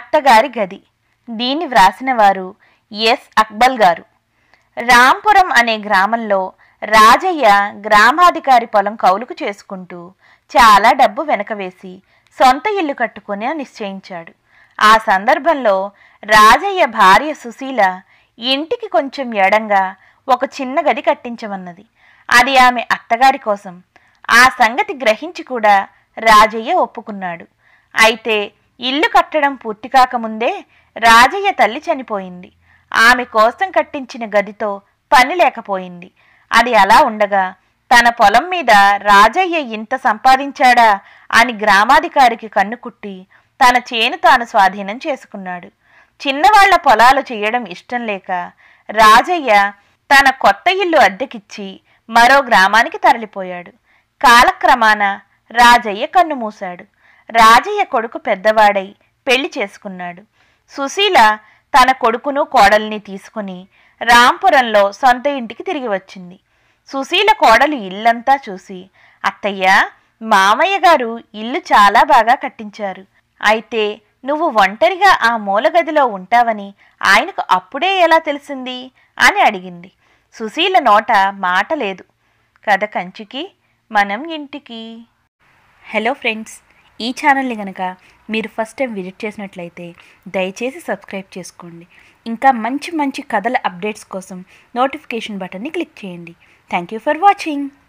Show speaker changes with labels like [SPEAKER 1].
[SPEAKER 1] అత్తగారి గది దీన్ని వ్రాసిన వారు ఎస్ అక్బల్ గారు రాంపురం అనే గ్రామంలో రాజయ్య గ్రామాధికారి పొలం కౌలుకు చేసుకుంటూ చాలా డబ్బు వెనకవేసి సొంత ఇల్లు కట్టుకుని నిశ్చయించాడు ఆ సందర్భంలో రాజయ్య భార్య సుశీల ఇంటికి కొంచెం ఎడంగా ఒక చిన్న గది కట్టించమన్నది అది ఆమె అత్తగారి కోసం ఆ సంగతి గ్రహించి కూడా రాజయ్య ఒప్పుకున్నాడు అయితే ఇల్లు కట్టడం పూర్తి కాకముందే రాజయ్య తల్లి చనిపోయింది ఆమె కోసం కట్టించిన గదితో పని లేకపోయింది అది అలా ఉండగా తన పొలం మీద రాజయ్య ఇంత సంపాదించాడా అని గ్రామాధికారికి కన్ను కుట్టి తన చేను తాను స్వాధీనం చేసుకున్నాడు చిన్నవాళ్ల పొలాలు చేయడం ఇష్టం లేక రాజయ్య తన కొత్త ఇల్లు అద్దెకిచ్చి మరో గ్రామానికి తరలిపోయాడు కాలక్రమాన రాజయ్య కన్ను మూశాడు రాజయ్య కొడుకు పెద్దవాడై పెళ్లి చేసుకున్నాడు సుశీల తన కొడుకును కోడల్ని తీసుకుని రాంపురంలో సొంత ఇంటికి తిరిగి వచ్చింది సుశీల కోడలు ఇల్లంతా చూసి అత్తయ్య మామయ్య గారు ఇల్లు చాలా బాగా కట్టించారు అయితే నువ్వు ఒంటరిగా ఆ మూల గదిలో ఉంటావని ఆయనకు అప్పుడే ఎలా తెలిసింది అని అడిగింది సుశీల నోట మాట లేదు కథ కంచికి మనం ఇంటికి హలో ఫ్రెండ్స్ ఈ ఛానల్ని కనుక మీరు ఫస్ట్ టైం విజిట్ చేసినట్లయితే దయచేసి సబ్స్క్రైబ్ చేసుకోండి ఇంకా మంచి మంచి కథల అప్డేట్స్ కోసం నోటిఫికేషన్ బటన్ని క్లిక్ చేయండి థ్యాంక్ యూ ఫర్ వాచింగ్